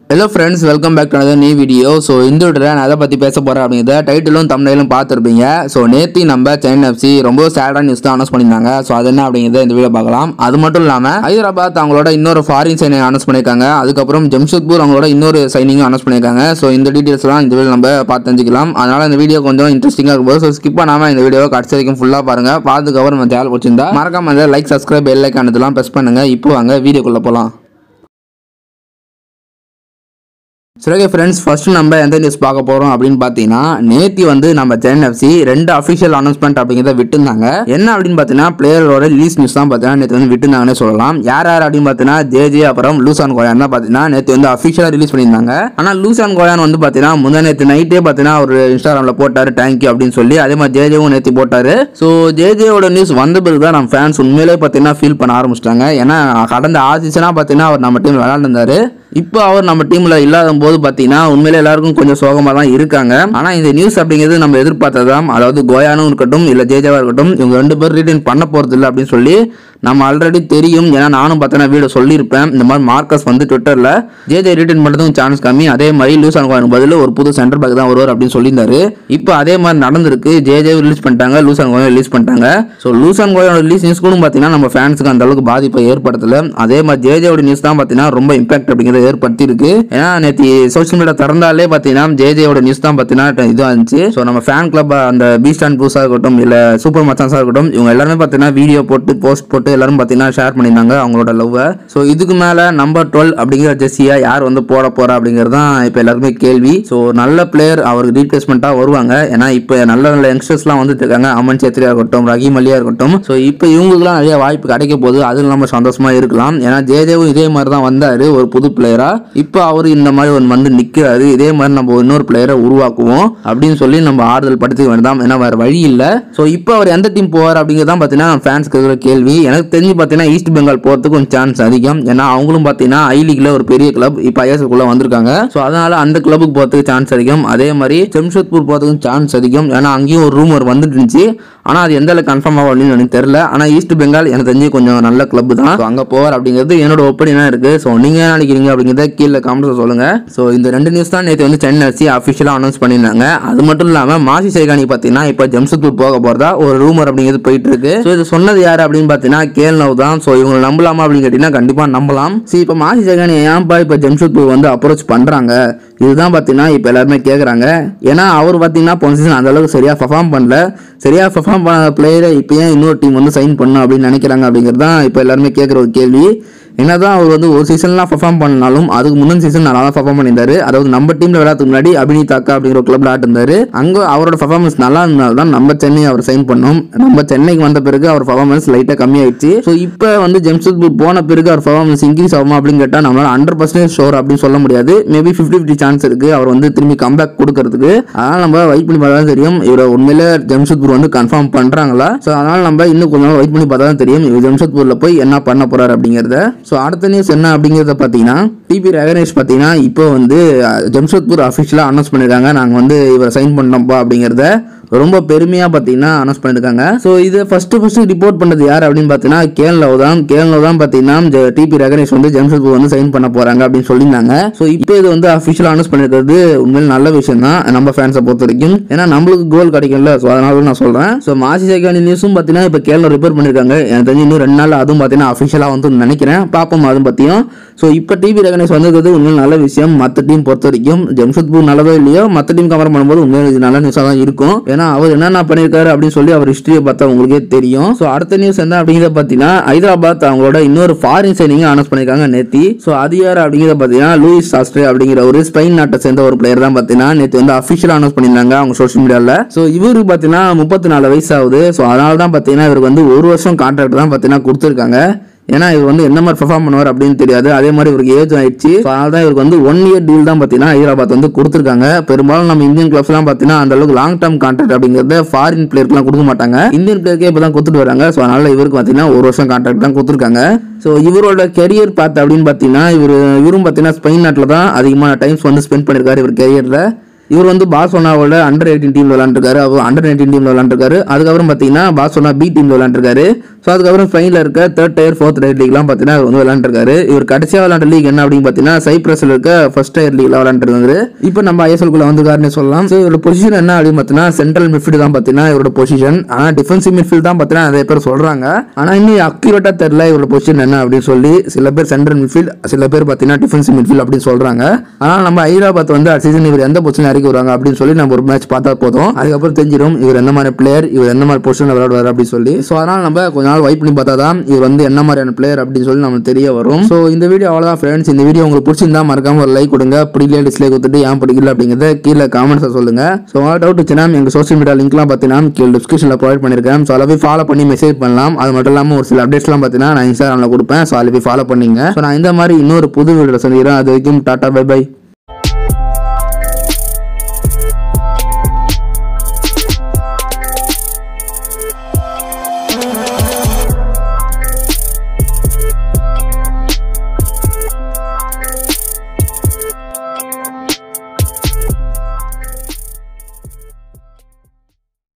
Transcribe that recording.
hello friends welcome back to another new video so இந்த வீடியோவில் நான் எதை பற்றி பேச போகிறேன் அப்படிங்கிறத டைட்டிலும் தமிழிலும் பார்த்துருப்பீங்க ஸோ நேத்தி நம்ம சென்னை எஃப்சி ரொம்ப சேடான நியூஸ் தான் அனௌன்ஸ் பண்ணியிருந்தாங்க ஸோ அது என்ன அப்படிங்கிறத இந்த வீடியோ பார்க்கலாம் அது மட்டும் இல்லாமல் ஹைதராபாத் அவங்களோட இன்னொரு ஃபாரின் சைனிங் அனௌன்ஸ் பண்ணியிருக்காங்க அதுக்கப்புறம் ஜம்ஷெட்பூர் அவங்களோட இன்னொரு சைனிங்கும் அனௌன்ஸ் பண்ணியிருக்காங்க ஸோ இந்த டீட்டெயில்ஸ்லாம் இந்த வீடியோ நம்ம பார்த்து தெரிஞ்சுக்கலாம் அதனால் இந்த வீடியோ கொஞ்சம் இன்ட்ரெஸ்டிங்காக இருக்கும்போது ஸோ ஸ்கிப் பண்ணாமல் இந்த வீடியோவை கடைசி வரைக்கும் ஃபுல்லாக பாருங்கள் பார்த்துக்கப்புறம் நம்ம சேனல் பிடிச்சிருந்தா மறக்காம அந்த லைக் சப்ஸ்கிரைப் பெல் ஐக்கான் இதெல்லாம் ப்ரெஸ் பண்ணுங்கள் இப்போ வாங்க வீடியோக்குள்ளே போகலாம் சரி ஓகே ஃப்ரெண்ட்ஸ் ஃபர்ஸ்ட் நம்ம எந்த நியூஸ் பார்க்க போகிறோம் அப்படின்னு பார்த்தீங்கன்னா நேத்தி வந்து நம்ம சென்னை எஃப்சி ரெண்டு அஃபிஷியல் அனௌன்ஸ்மெண்ட் அப்படிங்கிறத விட்டுருந்தாங்க என்ன அப்படின்னு பார்த்தீங்கன்னா பிளேயரோட ரிலீஸ் நியூஸ் தான் பார்த்தீங்கன்னா நேற்று வந்து விட்டுருந்தாங்கன்னு சொல்லலாம் யார் யார் அப்படின்னு பார்த்தீங்கன்னா ஜேஜே அப்புறம் லூசான் கோயான் தான் பார்த்தீங்கன்னா நேற்று வந்து அஃபிஷியலாக ரிலீஸ் பண்ணியிருந்தாங்க ஆனால் லூசான் கோயான் வந்து பார்த்தீங்கன்னா முந்தா நேற்று நைட்டே பார்த்தீங்கன்னா ஒரு இன்ஸ்டாகிராமில் போட்டார் தேங்க்யூ அப்படின்னு சொல்லி அதே மாதிரி ஜேஜேவும் நேற்று போட்டார் ஸோ ஜேஜேவோட நியூஸ் வந்த பிறகு தான் நம்ம ஃபேன்ஸ் உண்மையிலே பார்த்தீங்கன்னா ஃபீல் பண்ண ஆரம்பிச்சிட்டாங்க ஏன்னா கடந்த ஆறு சீசனாக பார்த்தீங்கன்னா அவர் நம்ம டீம் விளையாண்டுருந்தாரு இப்போ அவர் நம்ம டீம்ல இல்லாத போது பார்த்தீங்கன்னா உண்மையிலே எல்லாருக்கும் கொஞ்சம் சோகமாக தான் இருக்காங்க ஆனால் இந்த நியூஸ் அப்படிங்கிறது நம்ம எதிர்பார்த்ததாம் அதாவது கோயானும் இருக்கட்டும் இல்லை ஜேஜாவா இருக்கட்டும் இவங்க ரெண்டு பேரும் ரீட்டைன் பண்ண போறது இல்லை அப்படின்னு சொல்லி நம்ம ஆல்ரெடி தெரியும் ஏன்னா நானும் பார்த்தேன்னா வீடியோ சொல்லியிருப்பேன் இந்த மாதிரி மார்க்கஸ் வந்து ட்விட்டரில் ஜேஜே ரீட்டைன் பண்ணுறதுக்கும் சான்ஸ் கம்மி அதே மாதிரி லூசான் கோயானுக்கு பதில் ஒரு புது சென்டர் பேக் தான் வருவார் அப்படின்னு சொல்லியிருந்தாரு இப்போ அதே மாதிரி நடந்திருக்கு ஜேஜே ரிலீஸ் பண்ணிட்டாங்க லூசான் கோயன் ரிலீஸ் பண்ணிட்டாங்க ஸோ லூசான் கோயானோட ரிலீஸ் நியூஸ் கூட பார்த்தீங்கன்னா நம்ம ஃபேன்ஸுக்கு அந்த அளவுக்கு பாதிப்பை ஏற்படுத்தல அதே மாதிரி ஜேஜேவோட நியூஸ் தான் பார்த்தீங்கன்னா ரொம்ப இம்பாக்ட் அப்படிங்கிறத ஏற்படுத்தி இருக்கு ஏன்னா நேற்று சோஷியல் மீடியா திறந்தாலே பார்த்தீங்கன்னா ஜேஜேவோட நியூஸ் தான் பார்த்தீங்கன்னா இதுவாக இருந்துச்சு ஸோ நம்ம ஃபேன் கிளப் அந்த பீஸ்ட் அண்ட் ப்ரூஸாக இருக்கட்டும் இல்லை சூப்பர் மச்சான்ஸாக இருக்கட்டும் இவங்க எல்லாருமே பார்த்தீங்கன்னா வீடியோ போட்டு போஸ்ட் போட்டு எல்லாரும் பார்த்தீங்கன்னா ஷேர் பண்ணியிருந்தாங்க அவங்களோட லவ்வை ஸோ இதுக்கு மேலே நம்பர் டுவெல் அப்படிங்கிற ஜெஸ்ஸியா யார் வந்து போட போறா அப்படிங்கிறது தான் இப்போ எல்லாருக்குமே கேள்வி ஸோ நல்ல பிளேயர் அவருக்கு ரீப்ளேஸ்மெண்ட்டாக வருவாங்க ஏன்னா இப்போ நல்ல நல்ல யங்ஸ்டர்ஸ்லாம் வந்துட்டு இருக்காங்க அமன் சேத்ரியா இருக்கட்டும் ரஹீம் அலியா இருக்கட்டும் ஸோ இப்போ இவங்களுக்குலாம் நிறைய வாய்ப்பு கிடைக்க போகுது அதில் நம்ம சந்தோஷமா இருக்கலாம் ஏன்னா ஜேஜேவும் இதே மாதிரி தான் வந்தாரு ஒரு புது பிளேயரா இப்போ அவர் இந்த மாதிரி ஒன்று வந்து நிற்கிறாரு இதே மாதிரி நம்ம இன்னொரு பிளேயரை உருவாக்குவோம் அப்படின்னு சொல்லி நம்ம ஆறுதல் படுத்திக்க வேண்டாம் ஏன்னா வேற வழி இல்லை ஸோ இப்போ அவர் எந்த டீம் போவார் அப்படிங்கிறது தான் பார்த்தீங்கன்னா ஃபேன்ஸ்க்கு இருக்கிற கேள்வி எனக்கு தெரிஞ்சு பார்த்தீங்கன்னா ஈஸ்ட் பெங்கால் போகிறதுக்கு கொஞ்சம் சான்ஸ் அதிகம் ஏன்னா அவங்களும் பார்த்தீங்கன்னா ஐ லீக்ல ஒரு பெரிய கிளப் இப்போ ஐஎஸ்எல்குள்ள வந்திருக்காங்க ஸோ அதனால அந்த கிளப்புக்கு போகிறதுக்கு சான்ஸ் அதிகம் அதே மாதிரி ஜம்ஷெட்பூர் போகிறதுக்கும் சான்ஸ் அதிகம் ஏன்னா அங்கேயும் ஒரு ரூமர் வந்துட்டு இருந்துச்சு ஆனால் அது எந்த அளவுக்கு கன்ஃபார்ம் ஆகும் அப்படின்னு எனக்கு தெரியல ஆனால் ஈஸ்ட் பெங்கால் எனக்கு தெரிஞ்சு கொஞ்சம் நல்ல கிளப் தான் ஸோ அங்கே போவார் அப்படிங்கிறது என்னோட ஒப்பீனியனாக இருக்குது ஸோ நீங்கள் என்ன நினைக்கிறீங்க அப்படிங்கிறத கீழே கமெண்ட்ஸ் சொல்லுங்க ஸோ இந்த ரெண்டு நியூஸ் தான் நேற்று வந்து சென்னை எஃப்சி அஃபிஷியலாக அனௌன்ஸ் பண்ணியிருந்தாங்க அது மட்டும் இல்லாமல் மாசி சேகானி பார்த்தீங்கன்னா இப்போ ஜம்ஷெட்பூர் போக போகிறதா ஒரு ரூமர் அப்படிங்கிறது போயிட்டு இருக்கு ஸோ இது சொன்னது யார் அப்படின்னு பார்த்தீங்கன்னா கேல் நவ் தான் ஸோ இவங்க நம்பலாமா அப்படின்னு கேட்டிங்கன்னா கண்டிப்பாக நம்பலாம் சரி இப்போ மாசி சேகானி ஏன்ப்பா இப்போ ஜம்ஷெட்பூர் வந்து அப்ரோச் பண்ணுறாங்க இதுதான் பார்த்தீங்கன்னா இப்போ எல்லாருமே கேட்குறாங்க ஏன்னா அவர் பார்த்தீங்கன்னா போன சீசன் அந்த அளவுக்கு சரியாக பர்ஃபார்ம் பண்ணல சரியாக பர்ஃபார்ம் பண்ண பிளேயரை இப்போ ஏன் இன்னொரு டீம் வந்து சைன் பண்ணும் அப்படின்னு நினைக்கிறாங்க அப்படிங்கிறது தான் இப்போ எல்லாருமே கேட்குற ஒரு கேள்வி என்னதான் அவர் வந்து ஒரு சீசன்லாம் பர்ஃபார்ம் பண்ணாலும் அதுக்கு முந்தின சீசன் நல்லா தான் பர்ஃபார்ம் பண்ணியிருந்தாரு அதாவது நம்ம டீம்ல விளையாடுறதுக்கு முன்னாடி அபினித் அக்கா அப்படிங்கிற கிளப்ல ஆட்டிருந்தாரு அங்க அவரோட பர்ஃபார்மன்ஸ் நல்லா இருந்ததால் தான் நம்ம சென்னை அவர் சைன் பண்ணோம் நம்ம சென்னைக்கு வந்த பிறகு அவர் பர்ஃபார்மன்ஸ் லைட்டா கம்மியாயிடுச்சு ஸோ இப்போ வந்து ஜெம்ஷெட்பூர் போன பிறகு அவர் பர்ஃபார்மன்ஸ் இன்க்ரீஸ் ஆகுமா அப்படின்னு கேட்டால் நம்மளால ஹண்ட்ரட் பர்சன்டேஜ் ஷோர் அப்படின்னு சொல்ல முடியாது மேபி ஃபிஃப்டி ஃபிஃப்டி சான்ஸ் இருக்கு அவர் வந்து திரும்பி கம்பேக் கொடுக்கறதுக்கு அதனால நம்ம வெயிட் பண்ணி பார்த்தா தான் தெரியும் இவரை உண்மையில ஜெம்ஷெட்பூர் வந்து கன்ஃபார்ம் பண்றாங்களா ஸோ அதனால நம்ம இன்னும் கொஞ்சம் வெயிட் பண்ணி பார்த்தா தான் தெரியும் இவர் ஜெம்ஷெட்பூர்ல போய் என்ன பண்ண போறாரு அப்படிங்கிறத ஸோ அடுத்த நியூஸ் என்ன அப்படிங்கிறத பார்த்தீங்கன்னா டிபி ரகனேஷ் பார்த்தீங்கன்னா இப்போ வந்து அஹ், ஜம்ஷெட்பூர் அஃபிஷியலாக அனௌன்ஸ் பண்ணியிருக்காங்க நாங்கள் வந்து இவரை சைன் பண்ணோம்ப்பா அப்படிங்கிறத ரொம்ப பெருமையாக பார்த்தீங்கன்னா அனௌன்ஸ் பண்ணியிருக்காங்க ஸோ இதை ஃபஸ்ட்டு ஃபஸ்ட்டு ரிப்போர்ட் பண்ணது யார் அப்படின்னு பார்த்தீங்கன்னா கேரளாவு தான் கேரளாவு தான் பார்த்தீங்கன்னா டிபி ரகனேஷ் வந்து ஜம்ஷெட்பூர் வந்து சைன் பண்ண போகிறாங்க அப்படின்னு சொல்லியிருந்தாங்க ஸோ இப்போ இது வந்து அஃபிஷியலாக அனௌன்ஸ் பண்ணியிருக்கிறது உண்மையில் நல்ல விஷயம் தான் நம்ம ஃபேன்ஸை பொறுத்த வரைக்கும் ஏன்னா நம்மளுக்கு கோல் கிடைக்கும்ல ஸோ அதனால நான் சொல்கிறேன் ஸோ மாசி சேகானி நியூஸும் பார்த்தீங்கன்னா இப்போ கேரளா ரிப்போர்ட் பண்ணியிருக்காங்க எனக்கு தெரிஞ்சு இன்னும் ரெண்டு நாள் அதுவும் பார்த்தீங்கன்னா அஃபிஷியலாக வந்து நினைக்கிறேன் பார்ப்போம் அதுவும் பற்றியும் ஸோ இப்போ டிவி ரெகனைஸ் வந்திருக்கிறது உண்மையில் நல்ல விஷயம் மற்ற டீம் பொறுத்த வரைக்கும் ஜம்ஷெட்பூர் நல்லதோ இல்லையோ மற்ற டீம் கம்பேர் பண்ணும்போது உண்மையில் இது நல்ல நியூஸாக தான் இருக்கும் ஏன்னா அவர் என்னென்ன பண்ணியிருக்காரு அப்படின்னு சொல்லி அவர் ஹிஸ்டரியை பார்த்தா உங்களுக்கே தெரியும் ஸோ அடுத்த நியூஸ் என்ன அப்படிங்கிறத பார்த்தீங்கன்னா ஹைதராபாத் அவங்களோட இன்னொரு ஃபாரின் சைனிங் அனௌன்ஸ் பண்ணியிருக்காங்க நேத்தி ஸோ அது யார் அப்படிங்கிறத பார்த்தீங்கன்னா லூயிஸ் சாஸ்ட்ரே அப்படிங்கிற ஒரு ஸ்பெயின் நாட்டை சேர்ந்த ஒரு பிளேயர் தான் பார்த்தீங்கன்னா நேற்று வந்து அஃபிஷியலாக அனௌன்ஸ் பண்ணியிருந்தாங்க அவங்க சோஷியல் மீடியாவில் ஸோ இவருக்கு பார்த்தீங்கன்னா முப்பத்தி நாலு வயசு ஆகுது ஸோ அதனால தான் பார்த்தீங்கன்னா இவருக்கு வந்து ஒரு வருஷம் கான்ட்ராக்ட் தான் பார்த்தீங்கன்னா கொடுத்துருக்காங்க ஏன்னா இவர் வந்து என்ன மாதிரி பெர்ஃபார்ம் பண்ணுவார் அப்படின்னு தெரியாது அதே மாதிரி இவருக்கு ஏஜ் ஆயிடுச்சு So, அதனால தான் இவருக்கு வந்து ஒன் இயர் டீல் தான் பார்த்தீங்கன்னா ஹைதராபாத் வந்து கொடுத்துருக்காங்க பெரும்பாலும் நம்ம இந்தியன் கிளப்ஸ்லாம் பார்த்தீங்கன்னா அந்த அளவுக்கு லாங் டேர்ம் கான்ட்ராக்ட் அப்படிங்கிறத ஃபாரின் பிளேயர்க்குலாம் கொடுக்க மாட்டாங்க இந்தியன் பிளேயருக்கே இப்போ தான் கொடுத்துட்டு வராங்க ஸோ அதனால இவருக்கு பார்த்தீங்கன்னா ஒரு வருஷம் கான்ட்ராக்ட் தான் கொடுத்துருக்காங்க ஸோ இவரோட கெரியர் பார்த்து அப்படின்னு பார்த்தீங்கன்னா இவர் இவரும் பார்த்தீங்கன்னா ஸ்பெயின் நாட்டில் தான் அதிகமான டைம்ஸ் வந்து ஸ்பெண்ட் பண்ணியிருக்காரு இவர் கெரியரில் இவர் வந்து பார்சோனாவோட அண்டர் எயிட்டீன் டீம்ல விளாண்டுருக்காரு அவர் அண்டர் நைன்டீன் டீம்ல விளாண்டுருக்காரு அதுக்கப்புறம் பார்த்தீங்கன்னா பார்சோனா பி டீம்ல விளாண்டுருக்காரு ஸோ அதுக்கப்புறம் ஸ்பெயினில் இருக்க தேர்ட் டயர் ஃபோர்த் டயர் லீக்லாம் பார்த்தீங்கன்னா இவர் வந்து விளாண்டுருக்காரு இவர் கடைசியாக விளாண்ட லீக் என்ன அப்படின்னு பார்த்தீங்கன்னா சைப்ரஸில் இருக்க ஃபர்ஸ்ட் டயர் லீக்ல விளாண்டுருக்காரு இப்போ நம்ம ஐஎஸ்எல்குள்ள வந்திருக்காருன்னு சொல்லலாம் ஸோ இவரோட பொசிஷன் என்ன அப்படின்னு பார்த்தீங்கன்னா சென்ட்ரல் மிட்ஃபீல்டு தான் பார்த்தீங்கன்னா இவரோட பொசிஷன் ஆனால் டிஃபென்சிவ் மிட்ஃபீல்டு தான் பார்த்தீங்கன்னா நிறைய பேர் சொல்றாங்க ஆனால் இன்னும் அக்யூரேட்டாக தெரியல இவரோட பொசிஷன் என்ன அப்படின்னு சொல்லி சில பேர் சென்ட்ரல் மிட்ஃபீல்ட் சில பேர் பார்த்தீங்கன்னா டிஃபென்சிவ் மிட்ஃபீல்ட் அப்படின்னு சொல்றாங்க ஆனால் நம்ம ஹைதராபாத் வந்து அடுத்த சீசன் இவர் எந்த பொசிஷன் இறக்கி வருவாங்க அப்படின்னு சொல்லி நம்ம ஒரு மேட்ச் பார்த்தா போதும் அதுக்கப்புறம் தெரிஞ்சிடும் இவர் எந்த மாதிரி பிளேயர் இவர் எந்த மாதிரி பொசிஷன் விளையாடுவார் அப்படின்னு சொல்லி ஸோ அதனால் நம்ம கொஞ்ச நாள் வெயிட் பண்ணி பார்த்தா தான் இவர் வந்து என்ன மாதிரியான பிளேயர் அப்படின்னு சொல்லி நமக்கு தெரிய வரும் ஸோ இந்த வீடியோ அவ்வளோதான் ஃப்ரெண்ட்ஸ் இந்த வீடியோ உங்களுக்கு பிடிச்சிருந்தா மறக்காம ஒரு லைக் கொடுங்க பிடிக்கல டிஸ்லைக் கொடுத்துட்டு ஏன் பிடிக்கல அப்படிங்கிறத கீழே காமெண்ட்ஸை சொல்லுங்க ஸோ டவுட் இருந்துச்சுன்னா எங்கள் சோஷியல் மீடியா லிங்க்லாம் பார்த்தீங்கன்னா கீழே டிஸ்கிரிப்ஷனில் ப்ரொவைட் பண்ணியிருக்கேன் ஸோ அதில் போய் ஃபாலோ பண்ணி மெசேஜ் பண்ணலாம் அது மட்டும் இல்லாமல் ஒரு சில அப்டேட்ஸ்லாம் பார்த்தீங்கன்னா நான் இன்ஸ்டாகிராமில் கொடுப்பேன் ஸோ அதில் போய் ஃபாலோ பண்ணிங்க ஸோ நான் இந்த மாதிரி இன்னொரு புது வீடியோ சந்திக்கிறேன் அது வரைக்கும் டாட்டா பை பை